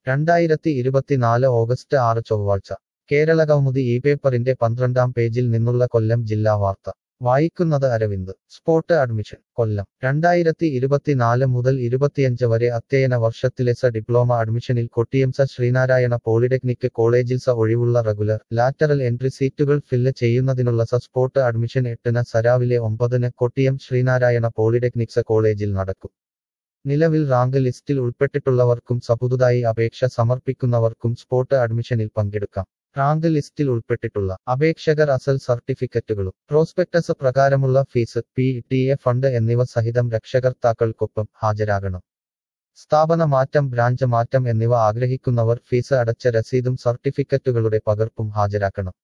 രണ്ടായിരത്തി ഇരുപത്തിനാല് ഓഗസ്റ്റ് ആറ് ചൊവ്വാഴ്ച കേരള കൗമുദി ഈ പേപ്പറിന്റെ പന്ത്രണ്ടാം പേജിൽ നിന്നുള്ള കൊല്ലം ജില്ലാ വാർത്ത വായിക്കുന്നത് അരവിന്ദ് സ്പോട്ട് അഡ്മിഷൻ കൊല്ലം രണ്ടായിരത്തി ഇരുപത്തിനാല് മുതൽ ഇരുപത്തിയഞ്ച് വരെ അധ്യയന വർഷത്തിലെ സ ഡിപ്ലോമ അഡ്മിഷനിൽ കൊട്ടിയം സ ശ്രീനാരായണ പോളിടെക്നിക് കോളേജിൽ സ ഒഴിവുള്ള റെഗുലർ ലാറ്ററൽ എൻട്രി സീറ്റുകൾ ഫില്ല് ചെയ്യുന്നതിനുള്ള സ സ്പോട്ട് അഡ്മിഷൻ എട്ടിന് സരാവിലെ ഒമ്പതിന് കൊട്ടിയം ശ്രീനാരായണ പോളിടെക്നിക്സ് കോളേജിൽ നടക്കും നിലവിൽ റാങ്ക് ലിസ്റ്റിൽ ഉൾപ്പെട്ടിട്ടുള്ളവർക്കും സപുതുതായി അപേക്ഷ സമർപ്പിക്കുന്നവർക്കും സ്പോട്ട് അഡ്മിഷനിൽ പങ്കെടുക്കാം റാങ്ക് ലിസ്റ്റിൽ ഉൾപ്പെട്ടിട്ടുള്ള അപേക്ഷകർ അസൽ സർട്ടിഫിക്കറ്റുകളും പ്രോസ്പെക്ടസ് പ്രകാരമുള്ള fees P T A fund എന്നിവ സഹിതം രക്ഷകർത്താക്കൾക്കൊപ്പം ഹാജരാകണം സ്ഥാപന മാറ്റം ബ്രാഞ്ച് മാറ്റം എന്നിവ ആഗ്രഹിക്കുന്നവർ ഫീസ് അടച്ച രസീതും സർട്ടിഫിക്കറ്റുകളുടെ പകർപ്പും ഹാജരാക്കണം